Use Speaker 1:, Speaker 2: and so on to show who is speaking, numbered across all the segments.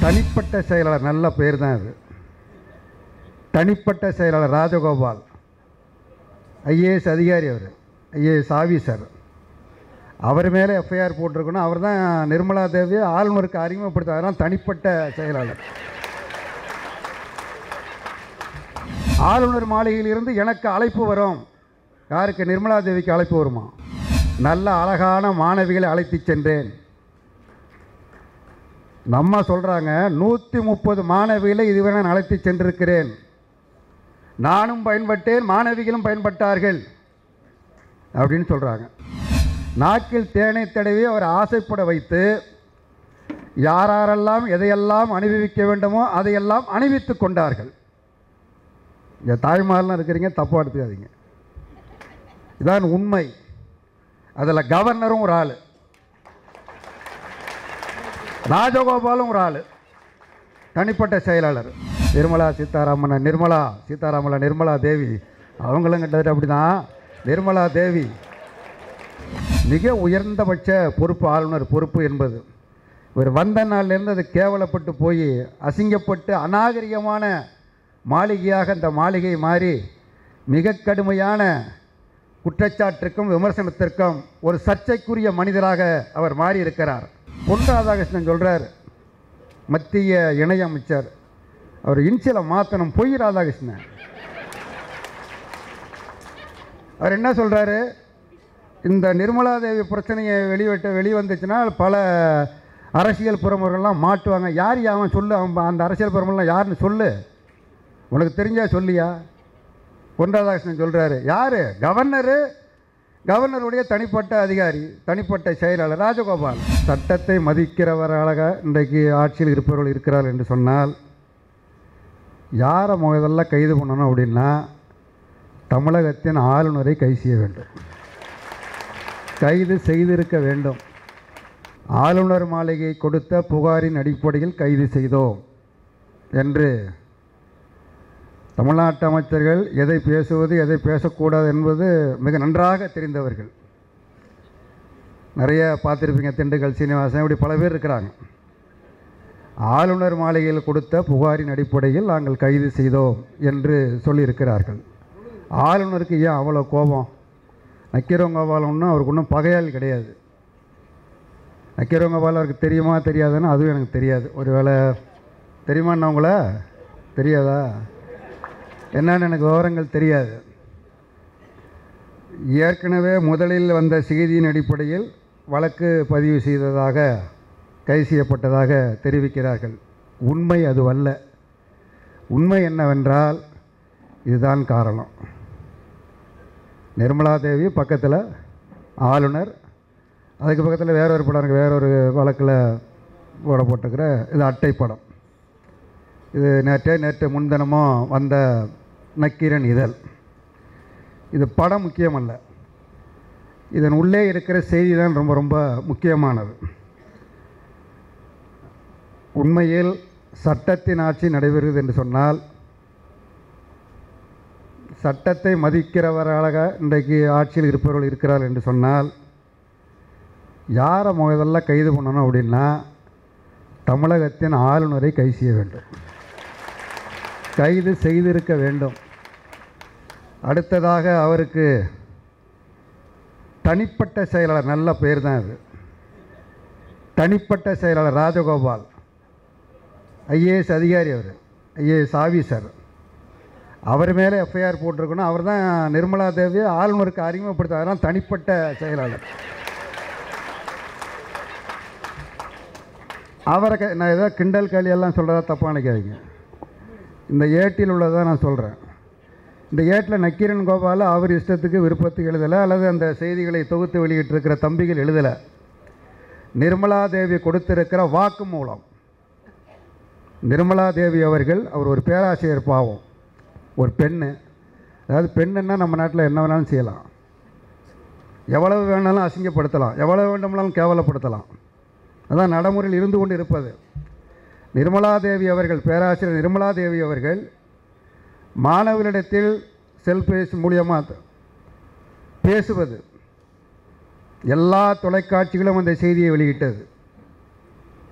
Speaker 1: தனிப்பட்ட செயலாளர் நல்ல பேர் தான் அது தனிப்பட்ட செயலாளர் ராஜகோபால் ஐஏஎஸ் அதிகாரி அவர் ஐஏஎஸ் ஆஃபீஸர் அவர் மேலே எஃப்ஐஆர் போட்டிருக்கணும் அவர் தான் நிர்மலா தேவியை ஆளுநருக்கு அறிமுகப்படுத்த அதெல்லாம் தனிப்பட்ட செயலாளர் ஆளுநர் மாளிகையிலிருந்து எனக்கு அழைப்பு வரும் யாருக்கு நிர்மலா தேவிக்கு அழைப்பு வருமா நல்ல அழகான மாணவிகளை அழைத்து சென்றேன் நம்ம சொல்கிறாங்க நூற்றி முப்பது மாணவிகளை இதுவரை நான் அழைத்து சென்றிருக்கிறேன் நானும் பயன்பட்டேன் மாணவிகளும் பயன்பட்டார்கள் அப்படின்னு சொல்கிறாங்க நாக்கில் தேனை தடவி அவர் ஆசைப்பட வைத்து யாரெல்லாம் எதையெல்லாம் அனுபவிக்க வேண்டுமோ அதையெல்லாம் அணிவித்து கொண்டார்கள் இந்த தாய்மாரெலாம் இருக்கிறீங்க தப்பாக எடுத்துக்காதீங்க இதான் உண்மை அதில் கவர்னரும் ஒரு ஆள் ராஜகோபாலும் ஒரு ஆள் தனிப்பட்ட செயலாளர் நிர்மலா சீதாராமன் நிர்மலா சீதாராமன் நிர்மலா தேவி அவங்களும் கிட்டத்தட்ட அப்படி தான் நிர்மலா தேவி மிக உயர்ந்தபட்ச பொறுப்பு ஆளுநர் பொறுப்பு என்பது இவர் வந்த நாள்லேருந்து அது கேவலப்பட்டு போய் அசிங்கப்பட்டு அநாகரிகமான மாளிகையாக இந்த மாளிகை மாறி மிக கடுமையான குற்றச்சாட்டிற்கும் விமர்சனத்திற்கும் ஒரு சர்ச்சைக்குரிய மனிதராக அவர் மாறி இருக்கிறார் பொன் ராதாகிருஷ்ணன் சொல்கிறார் மத்திய இணையமைச்சர் அவர் இன்சியலை மாற்றணும் பொய் ராதாகிருஷ்ணன் அவர் என்ன சொல்கிறாரு இந்த நிர்மலா தேவி பிரச்சனையை வெளிவிட்ட வெளிவந்துச்சுன்னா பல அரசியல் பிரமுகர்கள்லாம் மாட்டுவாங்க யார் அவன் சொல்லு அவன் அந்த அரசியல் பிரமுகர்லாம் யாருன்னு சொல்லு உனக்கு தெரிஞ்சா சொல்லியா பொன் ராதாகிருஷ்ணன் சொல்கிறாரு யார் கவர்னரு கவர்னருடைய தனிப்பட்ட அதிகாரி தனிப்பட்ட செயலாளர் ராஜகோபால் சட்டத்தை மதிக்கிறவராக இன்றைக்கு ஆட்சியில் இருப்பவர்கள் இருக்கிறார்கள் என்று சொன்னால் யாரை முதல்ல கைது பண்ணணும் அப்படின்னா தமிழகத்தின் ஆளுநரை கை செய்ய வேண்டும் கைது செய்திருக்க வேண்டும் ஆளுநர் மாளிகை கொடுத்த புகாரின் அடிப்படையில் கைது செய்தோம் என்று தமிழ்நாட்டு அமைச்சர்கள் எதை பேசுவது எதை பேசக்கூடாது என்பது மிக நன்றாக தெரிந்தவர்கள் நிறைய பார்த்துருப்பீங்க திண்டுக்கல் சீனிவாசன் இப்படி பல பேர் இருக்கிறாங்க ஆளுநர் மாளிகையில் கொடுத்த புகாரின் அடிப்படையில் நாங்கள் கைது செய்தோம் என்று சொல்லியிருக்கிறார்கள் ஆளுநருக்கு ஏன் அவ்வளோ கோபம் நக்கீரங்கோபால் ஒன்றும் அவருக்கு ஒன்றும் பகையாளி கிடையாது நக்கீரங்கோபால் அவருக்கு தெரியுமா தெரியாதுன்னு அதுவும் எனக்கு தெரியாது ஒருவேளை தெரியுமான்னு உங்கள தெரியாதா என்னன்னு எனக்கு விவரங்கள் தெரியாது ஏற்கனவே முதலில் வந்த செய்தியின் அடிப்படையில் வழக்கு பதிவு செய்ததாக கைது செய்யப்பட்டதாக தெரிவிக்கிறார்கள் உண்மை அதுவல்ல உண்மை என்னவென்றால் இதுதான் காரணம் நிர்மலா தேவி பக்கத்தில் ஆளுநர் அதுக்கு பக்கத்தில் வேற ஒரு படம் இருக்குது வேற ஒரு வழக்கில் போடப்பட்டிருக்கிற இது அட்டை படம் இது நேற்றே நேற்று முன்தினமும் வந்த நக்கீரன் இதழ் இது படம் முக்கியமல்ல இதன் உள்ளே இருக்கிற செய்தி தான் ரொம்ப ரொம்ப முக்கியமானது உண்மையில் சட்டத்தின் ஆட்சி நடைபெறுகிறது என்று சொன்னால் சட்டத்தை மதிக்கிறவராக இன்றைக்கு ஆட்சியில் இருப்பவர்கள் இருக்கிறார்கள் என்று சொன்னால் யாரை முதல்ல கைது பண்ணணும் அப்படின்னா தமிழகத்தின் ஆளுநரை கை செய்ய வேண்டும் கைது செய்திருக்க வேண்டும் அடுத்ததாக அவருக்கு தனிப்பட்ட செயலாளர் நல்ல பேர் தான் அது தனிப்பட்ட செயலாளர் ராஜகோபால் ஐஏஎஸ் அதிகாரி அவர் ஐஏஎஸ் ஆஃபீஸர் அவர் மேலே எஃப்ஐஆர் போட்டிருக்கணும் அவர் தான் நிர்மலா தேவியை ஆளுநருக்கு அறிமுகப்படுத்த அதெல்லாம் தனிப்பட்ட செயலாளர் அவரை க- நான் ஏதோ கிண்டல் களி எல்லாம் சொல்கிறதா தப்பாக நினைக்காதீங்க இந்த ஏட்டில் உள்ளதை நான் சொல்கிறேன் இந்த ஏட்டில் நக்கீரன் கோபால் அவர் இஷ்டத்துக்கு விருப்பத்துக்கு எழுதலை அல்லது அந்த செய்திகளை தொகுத்து வெளியிட்டிருக்கிற தம்பிகள் எழுதலை நிர்மலா தேவி கொடுத்திருக்கிற வாக்கு மூலம் நிர்மலா தேவி அவர்கள் அவர் ஒரு பேராசிரியர் பாவம் ஒரு பெண்ணு அதாவது பெண்ணுன்னா நம்ம நாட்டில் என்ன வேணாலும் செய்யலாம் எவ்வளவு வேணாலும் அசிங்கப்படுத்தலாம் எவ்வளவு வேண்டுமானாலும் கேவலப்படுத்தலாம் அதான் நடைமுறையில் இருந்து கொண்டு இருப்பது நிர்மலா தேவி அவர்கள் பேராசிரியர் நிர்மலா தேவி அவர்கள் மாணவர்களிடத்தில் செல்பேசி மூலியமாக பேசுவது எல்லா தொலைக்காட்சிகளும் அந்த செய்தியை வெளியிட்டது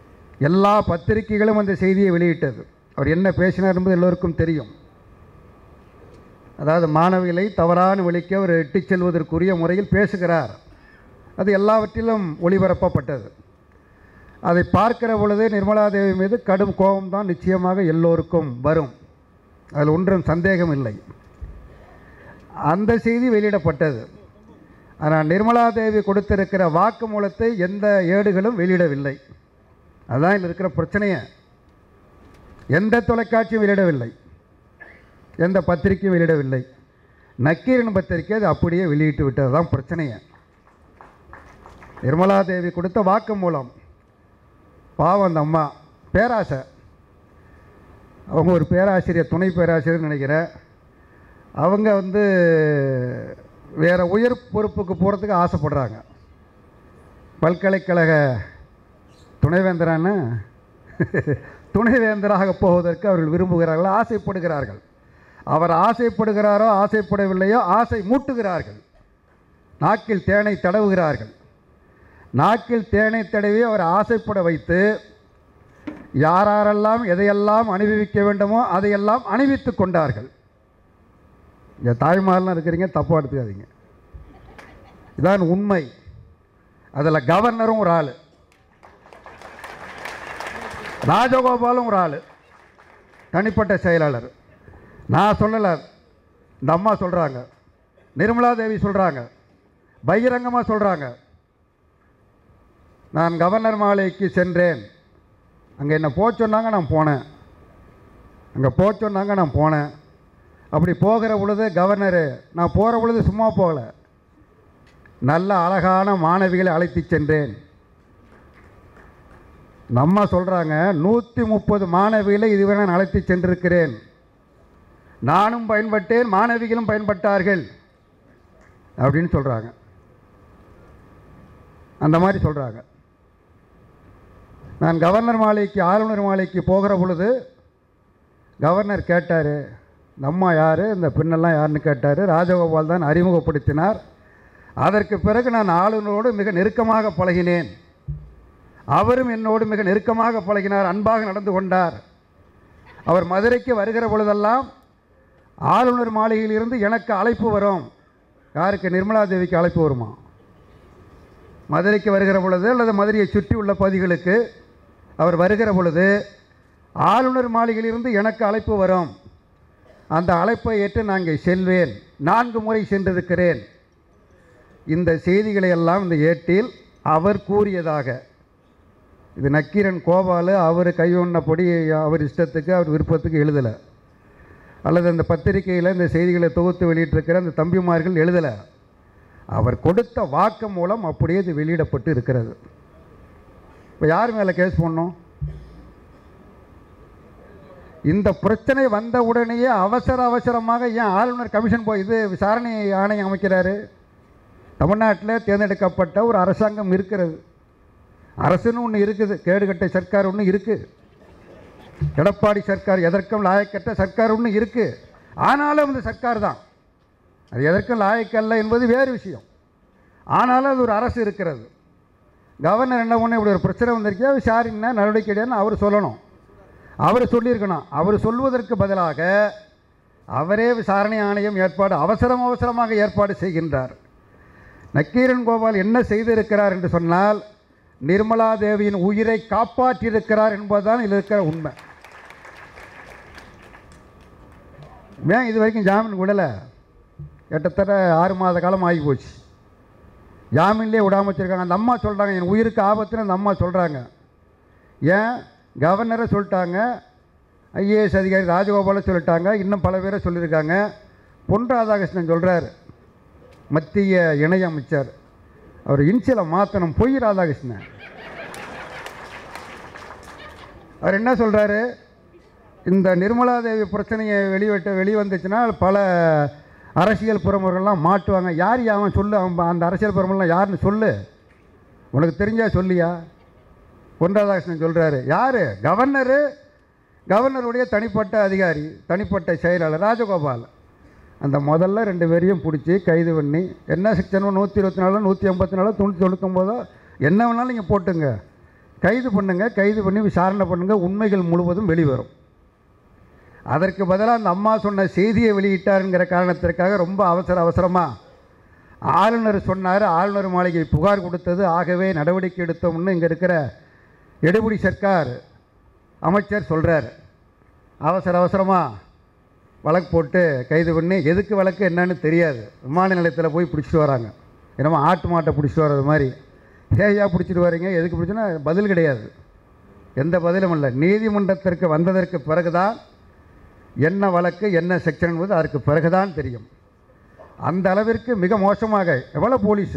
Speaker 1: எல்லா பத்திரிகைகளும் அந்த செய்தியை வெளியிட்டது அவர் என்ன பேசினார் என்பது எல்லோருக்கும் தெரியும் அதாவது மாணவிகளை தவறான வழிக்கு அவர் இட்டுச் செல்வதற்குரிய முறையில் பேசுகிறார் அது எல்லாவற்றிலும் ஒளிபரப்பப்பட்டது அதை பார்க்கிற பொழுது நிர்மலா தேவி மீது கடும் கோபம்தான் நிச்சயமாக எல்லோருக்கும் வரும் அதில் ஒன்றும் சந்தேகம் இல்லை அந்த செய்தி வெளியிடப்பட்டது ஆனால் நிர்மலா தேவி கொடுத்திருக்கிற வாக்குமூலத்தை எந்த ஏடுகளும் வெளியிடவில்லை அதுதான் இதில் இருக்கிற பிரச்சனையே எந்த தொலைக்காட்சியும் வெளியிடவில்லை எந்த பத்திரிக்கையும் வெளியிடவில்லை நக்கீரன் பத்திரிக்கை அது அப்படியே வெளியிட்டு விட்டது தான் பிரச்சனையே நிர்மலா தேவி கொடுத்த வாக்குமூலம் பாவம் அந்த அம்மா பேராசை அவங்க ஒரு பேராசிரியர் துணை பேராசிரியர் நினைக்கிறேன் அவங்க வந்து வேறு உயர் பொறுப்புக்கு போகிறதுக்கு ஆசைப்படுறாங்க பல்கலைக்கழக துணைவேந்தரான துணைவேந்தராக போவதற்கு அவர்கள் விரும்புகிறார்கள் ஆசைப்படுகிறார்கள் அவர் ஆசைப்படுகிறாரோ ஆசைப்படவில்லையோ ஆசை மூட்டுகிறார்கள் நாக்கில் தேனை தடவுகிறார்கள் நாக்கில் தேனை தடவி அவர் ஆசைப்பட வைத்து யாரெல்லாம் எதையெல்லாம் அனுபவிக்க வேண்டுமோ அதையெல்லாம் அணிவித்து கொண்டார்கள் இந்த தாய்மாரெலாம் இருக்கிறீங்க தப்பாக எடுத்துக்காதீங்க இதான் உண்மை அதில் கவர்னரும் ஒரு ஆள் ராஜகோபாலும் ஒரு ஆள் தனிப்பட்ட செயலாளர் நான் சொல்லலை இந்த அம்மா சொல்கிறாங்க நிர்மலா தேவி சொல்கிறாங்க பகிரங்கமாக சொல்கிறாங்க நான் கவர்னர் மாளிகைக்கு சென்றேன் அங்கே என்ன போக சொன்னாங்க நான் போனேன் அங்கே போக சொன்னாங்க நான் போனேன் அப்படி போகிற பொழுது கவர்னரு நான் போகிற பொழுது சும்மா போகலை நல்ல அழகான மாணவிகளை அழைத்து சென்றேன் நம்ம சொல்கிறாங்க நூற்றி முப்பது மாணவிகளை இதுவரை நான் அழைத்து சென்றிருக்கிறேன் நானும் பயன்பட்டேன் மாணவிகளும் பயன்பட்டார்கள் அப்படின்னு சொல்கிறாங்க அந்த மாதிரி சொல்கிறாங்க நான் கவர்னர் மாளிகைக்கு ஆளுநர் மாளிகைக்கு போகிற பொழுது கவர்னர் கேட்டார் இந்த அம்மா யார் இந்த பெண்ணெல்லாம் யாருன்னு கேட்டார் ராஜகோபால் தான் அறிமுகப்படுத்தினார் அதற்கு பிறகு நான் ஆளுநரோடு மிக நெருக்கமாக பழகினேன் அவரும் என்னோடு மிக நெருக்கமாக பழகினார் அன்பாக நடந்து கொண்டார் அவர் மதுரைக்கு வருகிற பொழுதெல்லாம் ஆளுநர் மாளிகையிலிருந்து எனக்கு அழைப்பு வரும் யாருக்கு நிர்மலா தேவிக்கு அழைப்பு வருமா மதுரைக்கு வருகிற பொழுது அல்லது மதுரையை சுற்றி உள்ள பகுதிகளுக்கு அவர் வருகிற பொழுது ஆளுநர் மாளிகையிலிருந்து எனக்கு அழைப்பு வரும் அந்த அழைப்பை ஏற்று நான் இங்கே செல்வேன் நான்கு முறை சென்றிருக்கிறேன் இந்த செய்திகளை எல்லாம் இந்த ஏட்டில் அவர் கூறியதாக இது நக்கீரன் கோபாலு அவர் கையொன்னபடி அவர் இஷ்டத்துக்கு அவர் விருப்பத்துக்கு எழுதலை அல்லது அந்த பத்திரிகையில் இந்த செய்திகளை தொகுத்து வெளியிட்டிருக்கிற அந்த தம்பிமார்கள் எழுதலை அவர் கொடுத்த வாக்கு மூலம் அப்படியே இது வெளியிடப்பட்டு இருக்கிறது இப்போ யார் மேலே கேஸ் பண்ணோம் இந்த பிரச்சனை வந்த உடனேயே அவசர அவசரமாக ஏன் ஆளுநர் கமிஷன் போய் இது விசாரணை ஆணையம் அமைக்கிறாரு தமிழ்நாட்டில் தேர்ந்தெடுக்கப்பட்ட ஒரு அரசாங்கம் இருக்கிறது அரசுன்னு ஒன்று இருக்குது கேடுகட்ட சர்க்கார் ஒன்று இருக்குது எடப்பாடி சர்க்கார் எதற்கும் லாயக்கற்ற சர்க்கார் ஒன்று இருக்குது ஆனாலும் அந்த சர்க்கார் தான் அது எதற்கும் லாயக்கல்ல என்பது வேறு விஷயம் ஆனாலும் அது ஒரு அரசு இருக்கிறது கவர்னர் என்ன பண்ண இப்படி ஒரு பிரச்சனை வந்திருக்கியா விசாரிங்கன்னா நடவடிக்கை எடுன்னு அவர் சொல்லணும் அவர் சொல்லியிருக்கணும் அவர் சொல்வதற்கு பதிலாக அவரே விசாரணை ஆணையம் ஏற்பாடு அவசரம் அவசரமாக ஏற்பாடு செய்கின்றார் நக்கீரன் கோபால் என்ன செய்திருக்கிறார் என்று சொன்னால் நிர்மலா தேவியின் உயிரை காப்பாற்றியிருக்கிறார் என்பதுதான் இதில் இருக்கிற உண்மை ஏன் இது வரைக்கும் ஜாமீன் விடலை கிட்டத்தட்ட ஆறு மாத காலம் ஆகி போச்சு ஜாமீன்லேயே விடாமல் வச்சுருக்காங்க அந்த அம்மா சொல்கிறாங்க என் உயிருக்கு ஆபத்துன்னு அந்த அம்மா சொல்கிறாங்க ஏன் கவர்னரை சொல்லிட்டாங்க ஐஏஎஸ் அதிகாரி ராஜகோபாலை சொல்லிட்டாங்க இன்னும் பல பேரை சொல்லியிருக்காங்க பொன் ராதாகிருஷ்ணன் சொல்கிறார் மத்திய இணையமைச்சர் அவர் இன்சியலை மாற்றணும் பொய் ராதாகிருஷ்ணன் அவர் என்ன சொல்கிறாரு இந்த நிர்மலா தேவி பிரச்சனையை வெளிவிட்ட வெளிவந்துச்சுன்னா பல அரசியல் பிரமுகர்கள்லாம் மாட்டுவாங்க யார் அவன் சொல்லு அவன் அந்த அரசியல் பிரமுகர்லாம் யாருன்னு சொல்லு உனக்கு தெரிஞ்சா சொல்லியா பொன் ராதாகிருஷ்ணன் சொல்கிறாரு யார் கவர்னரு கவர்னருடைய தனிப்பட்ட அதிகாரி தனிப்பட்ட செயலாளர் ராஜகோபால் அந்த முதல்ல ரெண்டு பேரையும் பிடிச்சி கைது பண்ணி என்ன செக்ஷனோ நூற்றி இருபத்தி நாலு நூற்றி ஐம்பத்தி நாலு தொண்ணூற்றி தொண்ணூத்தொம்போதோ என்ன வேணாலும் நீங்கள் போட்டுங்க கைது பண்ணுங்க கைது பண்ணி விசாரணை பண்ணுங்க உண்மைகள் முழுவதும் வெளிவரும் அதற்கு பதிலாக அந்த அம்மா சொன்ன செய்தியை வெளியிட்டாருங்கிற காரணத்திற்காக ரொம்ப அவசர அவசரமாக ஆளுநர் சொன்னார் ஆளுநர் மாளிகை புகார் கொடுத்தது ஆகவே நடவடிக்கை எடுத்தோம்னு இங்கே இருக்கிற எடுபடி சர்க்கார் அமைச்சர் சொல்கிறார் அவசர அவசரமாக வழக்கு போட்டு கைது பண்ணி எதுக்கு வழக்கு என்னன்னு தெரியாது விமான நிலையத்தில் போய் பிடிச்சிட்டு வராங்க என்னமோ ஆட்டு மாட்டை பிடிச்சிட்டு வர்றது மாதிரி ஏயா பிடிச்சிட்டு வரீங்க எதுக்கு பிடிச்சுன்னா பதில் கிடையாது எந்த பதிலும் இல்லை நீதிமன்றத்திற்கு வந்ததற்கு பிறகுதான் என்ன வழக்கு என்ன செக்ஷன் என்பது அதற்கு பிறகுதான் தெரியும் அந்த அளவிற்கு மிக மோசமாக எவ்வளோ போலீஸு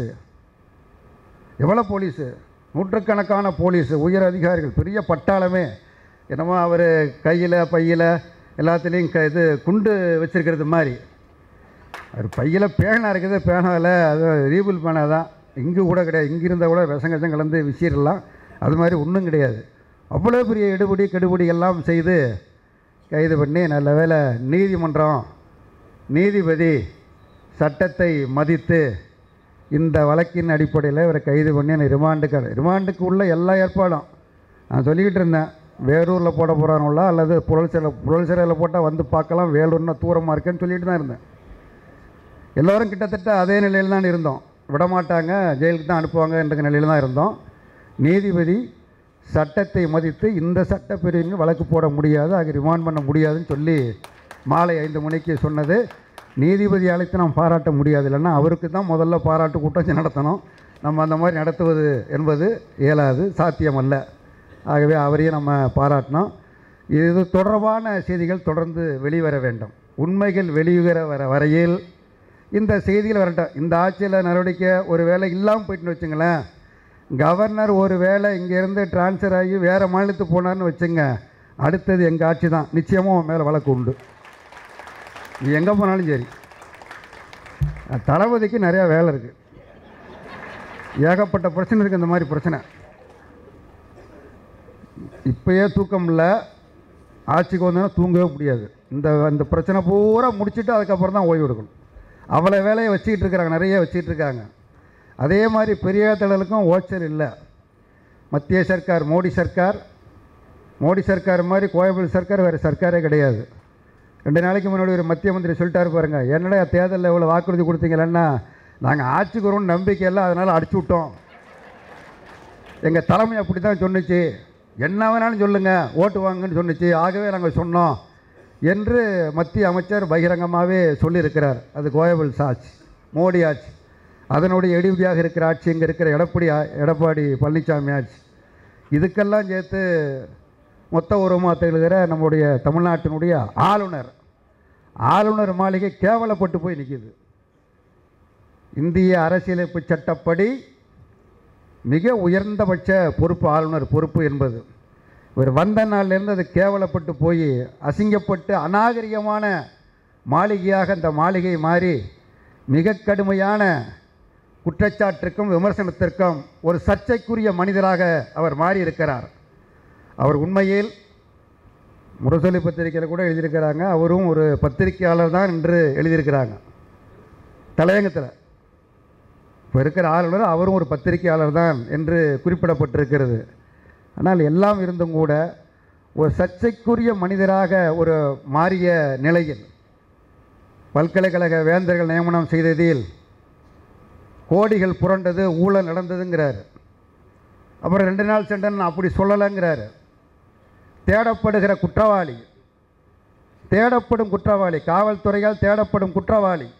Speaker 1: எவ்வளோ போலீஸு நூற்றுக்கணக்கான போலீஸு உயர் அதிகாரிகள் பெரிய பட்டாளமே என்னமோ அவர் கையில் பையில் எல்லாத்துலேயும் க இது குண்டு வச்சிருக்கிறது மாதிரி அவர் பையில் பேனா இருக்குது பேனாவில் அது ரீபிள் பேனா தான் இங்கே கூட கிடையாது இங்கே இருந்தால் கூட விஷம் கஷம் கலந்து விசிறலாம் அது மாதிரி ஒன்றும் கிடையாது அவ்வளோ பெரிய எடுபடி கெடுபடி எல்லாம் செய்து கைது பண்ணி நல்ல வேளை நீதிமன்றம் நீதிபதி சட்டத்தை மதித்து இந்த வழக்கின் அடிப்படையில் இவரை கைது பண்ணி என்னை ரிமாண்டுக்கு ரிமாண்டுக்கு உள்ள எல்லா ஏற்பாடும் நான் சொல்லிக்கிட்டு இருந்தேன் வேலூரில் போட போகிறானுங்களா அல்லது புழல் சிலை புழல் சிறையில் போட்டால் வந்து பார்க்கலாம் வேலூர்னா தூரமாக இருக்கேன்னு சொல்லிட்டு தான் இருந்தேன் எல்லோரும் கிட்டத்தட்ட அதே நிலையில் தான் இருந்தோம் விடமாட்டாங்க ஜெயிலுக்கு தான் அனுப்புவாங்க என்ற நிலையில் தான் இருந்தோம் நீதிபதி சட்டத்தை மதித்து இந்த சட்டப்பிரிவின் வழக்கு போட முடியாது ஆக ரிமாண்ட் பண்ண முடியாதுன்னு சொல்லி மாலை ஐந்து மணிக்கு சொன்னது நீதிபதி அழைத்து நாம் பாராட்ட முடியாது இல்லைன்னா அவருக்கு தான் முதல்ல பாராட்டு கூட்டம் நடத்தணும் நம்ம அந்த மாதிரி நடத்துவது என்பது இயலாது சாத்தியமல்ல ஆகவே அவரையும் நம்ம பாராட்டினோம் இது தொடர்பான செய்திகள் தொடர்ந்து வெளிவர வேண்டும் உண்மைகள் வெளிவர வர வரையில் இந்த செய்திகள் வரட்டும் இந்த ஆட்சியில் நடவடிக்கை ஒரு வேலை இல்லாமல் போயிட்டுன்னு வச்சுங்களேன் கவர்னர் ஒரு வேளை இங்கேருந்து ட்ரான்ஸ்ஃபர் ஆகி வேறு மாநிலத்துக்கு போனார்னு வச்சுங்க அடுத்தது எங்கள் ஆட்சி தான் நிச்சயமாக உன் மேலே வழக்கு உண்டு நீ எங்கே போனாலும் சரி தளபதிக்கு நிறையா வேலை இருக்குது ஏகப்பட்ட பிரச்சனை இருக்குது இந்த மாதிரி பிரச்சனை இப்போயே தூக்கம் இல்லை ஆட்சிக்கு வந்தோன்னா தூங்கவே முடியாது இந்த இந்த பிரச்சனை பூரா முடிச்சுட்டு அதுக்கப்புறம் தான் ஓய்வு எடுக்கணும் அவ்வளோ வேலையை வச்சுக்கிட்டு இருக்கிறாங்க நிறைய வச்சுக்கிட்டு இருக்காங்க அதே மாதிரி பெரிய தடலுக்கும் ஓச்சர் இல்லை மத்திய சர்க்கார் மோடி சர்க்கார் மோடி சர்க்கார் மாதிரி கோயம்புத்தூர் சர்க்கார் வேறு சர்க்காரே கிடையாது ரெண்டு நாளைக்கு முன்னாடி ஒரு மத்திய மந்திரி சொல்லிட்டாரு பாருங்க என்னடா தேர்தலில் இவ்வளோ வாக்குறுதி கொடுத்தீங்களன்னா நாங்கள் ஆட்சிக்கு வரும்னு நம்பிக்கை இல்லை அதனால் அடிச்சு விட்டோம் எங்கள் தலைமை அப்படி தான் சொன்னுச்சு என்ன வேணாலும் சொல்லுங்கள் ஓட்டு வாங்கன்னு சொன்னுச்சு ஆகவே நாங்கள் சொன்னோம் என்று மத்திய அமைச்சர் பகிரங்கமாகவே சொல்லியிருக்கிறார் அது கோயபிள் ஆட்சி மோடி ஆட்சி அதனுடைய எடுபடியாக இருக்கிற ஆட்சி இங்கே இருக்கிற எடப்பாடி ஆ- எடப்பாடி பழனிசாமி ஆட்சி இதுக்கெல்லாம் சேர்த்து மொத்த உருவமாக திகழ்கிற நம்முடைய தமிழ்நாட்டினுடைய ஆளுநர் ஆளுநர் மாளிகை கேவலப்பட்டு போய் நிற்கிது இந்திய அரசியலமைப்பு சட்டப்படி மிக உயர்ந்தபட்ச பொறுப்பு ஆளுநர் பொறுப்பு என்பது இவர் வந்த நாள்லேருந்து அது கேவலப்பட்டு போய் அசிங்கப்பட்டு அநாகரிகமான மாளிகையாக அந்த மாளிகை மாறி மிக கடுமையான குற்றச்சாட்டிற்கும் விமர்சனத்திற்கும் ஒரு சர்ச்சைக்குரிய மனிதராக அவர் மாறி இருக்கிறார் அவர் உண்மையில் முரசொலி பத்திரிகையில் கூட எழுதியிருக்கிறாங்க அவரும் ஒரு பத்திரிகையாளர் தான் என்று எழுதியிருக்கிறாங்க தலையங்கத்தில் இப்போ இருக்கிற ஆளுநர் அவரும் ஒரு பத்திரிகையாளர் தான் என்று குறிப்பிடப்பட்டிருக்கிறது ஆனால் எல்லாம் இருந்தும் கூட ஒரு சர்ச்சைக்குரிய மனிதராக ஒரு மாறிய நிலையில் பல்கலைக்கழக வேந்தர்கள் நியமனம் செய்ததில் கோடிகள் புரண்டது ஊழல் நடந்ததுங்கிறார் அப்புறம் ரெண்டு நாள் சென்றன் நான் அப்படி சொல்லலைங்கிறாரு தேடப்படுகிற குற்றவாளி தேடப்படும் குற்றவாளி காவல்துறையால் தேடப்படும் குற்றவாளி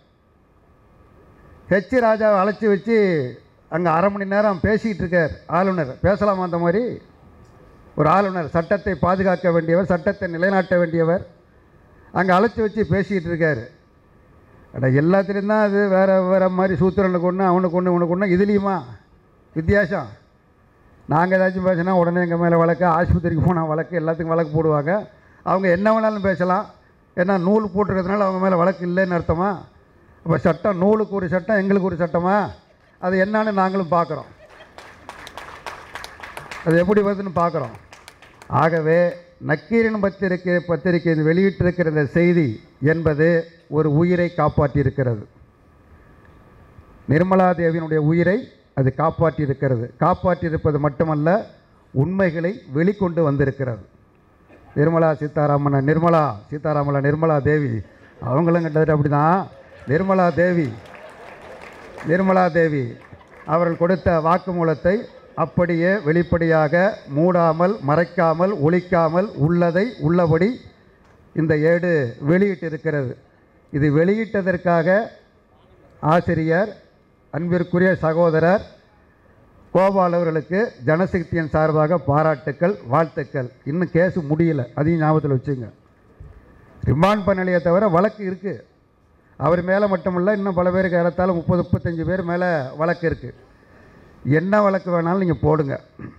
Speaker 1: ஹெச் ராஜாவை அழைச்சி வச்சு அங்கே அரை மணி நேரம் பேசிகிட்டு இருக்கார் ஆளுநர் பேசலாமா அந்த மாதிரி ஒரு ஆளுநர் சட்டத்தை பாதுகாக்க வேண்டியவர் சட்டத்தை நிலைநாட்ட வேண்டியவர் அங்கே அழைச்சி வச்சு பேசிக்கிட்டு இருக்காரு அட எல்லாத்துலேயும் தான் அது வேறு வேறு மாதிரி சூத்திரனுக்கு ஒன்று அவனுக்கு ஒன்று இவனுக்கு ஒன்று இதுலேயுமா வித்தியாசம் நாங்கள் ஏதாச்சும் பேசினா உடனே எங்கள் மேலே வழக்கு ஆஸ்பத்திரிக்கு போனால் வழக்கு எல்லாத்துக்கும் வழக்கு போடுவாங்க அவங்க என்ன வேணாலும் பேசலாம் ஏன்னா நூல் போட்டிருக்கிறதுனால அவங்க மேலே வழக்கு இல்லைன்னு அர்த்தமா அப்போ சட்டம் நூலுக்கு ஒரு சட்டம் எங்களுக்கு ஒரு சட்டமா அது என்னன்னு நாங்களும் பார்க்குறோம் அது எப்படி வருதுன்னு பார்க்குறோம் ஆகவே நக்கீரன் பத்திரிகை பத்திரிகை வெளியிட்டிருக்கிற இந்த செய்தி என்பது ஒரு உயிரை காப்பாற்றியிருக்கிறது நிர்மலா தேவியினுடைய உயிரை அது காப்பாற்றியிருக்கிறது காப்பாற்றியிருப்பது மட்டுமல்ல உண்மைகளை வெளிக்கொண்டு வந்திருக்கிறது நிர்மலா சீதாராமன் நிர்மலா சீதாராமன் நிர்மலா தேவி அவங்களும் கிட்டத்தட்ட அப்படி தான் நிர்மலா தேவி நிர்மலா தேவி அவர்கள் கொடுத்த வாக்குமூலத்தை அப்படியே வெளிப்படையாக மூடாமல் மறைக்காமல் ஒழிக்காமல் உள்ளதை உள்ளபடி இந்த ஏடு வெளியிட்டிருக்கிறது இது வெளியிட்டதற்காக ஆசிரியர் அன்பிற்குரிய சகோதரர் கோபால் அவர்களுக்கு ஜனசக்தியின் சார்பாக பாராட்டுக்கள் வாழ்த்துக்கள் இன்னும் கேஸு முடியல அதையும் ஞாபகத்தில் வச்சுங்க ரிமாண்ட் பண்ணலையே தவிர வழக்கு இருக்குது அவர் மேலே மட்டுமல்ல இன்னும் பல பேருக்கு ஏறத்தாழ முப்பது முப்பத்தஞ்சு பேர் மேலே வழக்கு இருக்குது என்ன வழக்கு வேணாலும் நீங்கள் போடுங்க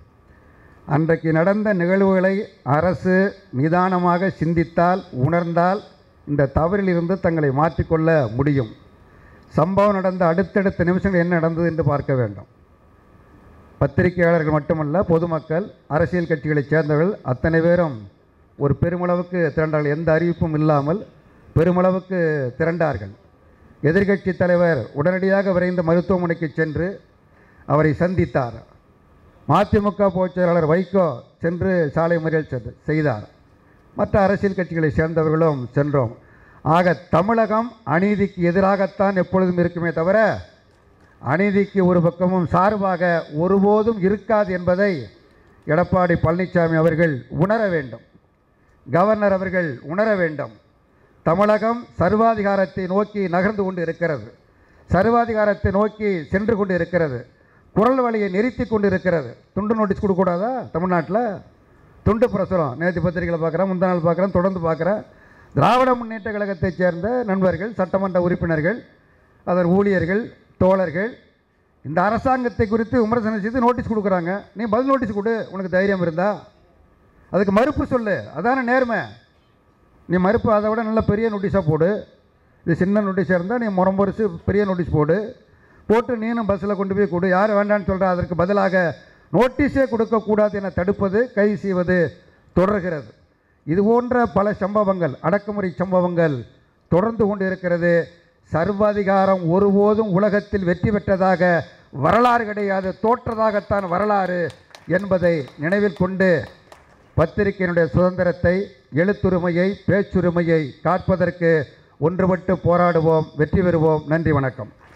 Speaker 1: அன்றைக்கு நடந்த நிகழ்வுகளை அரசு நிதானமாக சிந்தித்தால் உணர்ந்தால் இந்த தவறிலிருந்து தங்களை மாற்றிக்கொள்ள முடியும் சம்பவம் நடந்த அடுத்தடுத்த நிமிஷங்கள் என்ன நடந்தது என்று பார்க்க வேண்டும் பத்திரிகையாளர்கள் மட்டுமல்ல பொதுமக்கள் அரசியல் கட்சிகளைச் சேர்ந்தவர்கள் அத்தனை பேரும் ஒரு பெருமளவுக்கு திரண்டார்கள் எந்த அறிவிப்பும் இல்லாமல் பெருமளவுக்கு திரண்டார்கள் எதிர்க்கட்சி தலைவர் உடனடியாக விரைந்த மருத்துவமனைக்கு சென்று அவரை சந்தித்தார் மதிமுக பொதுச் செயலாளர் வைகோ சென்று சாலை மறியல் சென்று செய்தார் மற்ற அரசியல் கட்சிகளை சேர்ந்தவர்களும் சென்றோம் ஆக தமிழகம் அநீதிக்கு எதிராகத்தான் எப்பொழுதும் இருக்குமே தவிர அநீதிக்கு ஒரு பக்கமும் சார்பாக ஒருபோதும் இருக்காது என்பதை எடப்பாடி பழனிசாமி அவர்கள் உணர வேண்டும் கவர்னர் அவர்கள் உணர வேண்டும் தமிழகம் சர்வாதிகாரத்தை நோக்கி நகர்ந்து கொண்டு இருக்கிறது சர்வாதிகாரத்தை நோக்கி சென்று கொண்டு இருக்கிறது குரல் வழியை நிறுத்தி கொண்டு இருக்கிறது துண்டு நோட்டீஸ் கொடுக்கக்கூடாதா தமிழ்நாட்டில் துண்டு பிரசுரம் நேற்று பத்திரிகையில் பார்க்குறேன் முந்தா நாள் பார்க்குறேன் தொடர்ந்து பார்க்குறேன் திராவிட முன்னேற்ற கழகத்தைச் சேர்ந்த நண்பர்கள் சட்டமன்ற உறுப்பினர்கள் அதன் ஊழியர்கள் தோழர்கள் இந்த அரசாங்கத்தை குறித்து விமர்சனம் செய்து நோட்டீஸ் கொடுக்குறாங்க நீ பதில் நோட்டீஸ் கொடு உனக்கு தைரியம் இருந்தா அதுக்கு மறுப்பு சொல்லு அதான நேர்மை நீ மறுப்பு அதை விட நல்ல பெரிய நோட்டீஸாக போடு இது சின்ன நோட்டீஸாக இருந்தால் நீ முறம்பொரிசு பெரிய நோட்டீஸ் போடு போட்டு நீனும் பஸ்ஸில் கொண்டு போய் கொடு யார் வேண்டான்னு சொல்கிறா அதற்கு பதிலாக நோட்டீஸே கொடுக்கக்கூடாது என தடுப்பது கைது செய்வது தொடர்கிறது இது போன்ற பல சம்பவங்கள் அடக்குமுறை சம்பவங்கள் தொடர்ந்து கொண்டு இருக்கிறது சர்வாதிகாரம் ஒருபோதும் உலகத்தில் வெற்றி பெற்றதாக வரலாறு கிடையாது தோற்றதாகத்தான் வரலாறு என்பதை நினைவில் கொண்டு பத்திரிகையினுடைய சுதந்திரத்தை எழுத்துரிமையை பேச்சுரிமையை காப்பதற்கு ஒன்றுபட்டு போராடுவோம் வெற்றி பெறுவோம் நன்றி வணக்கம்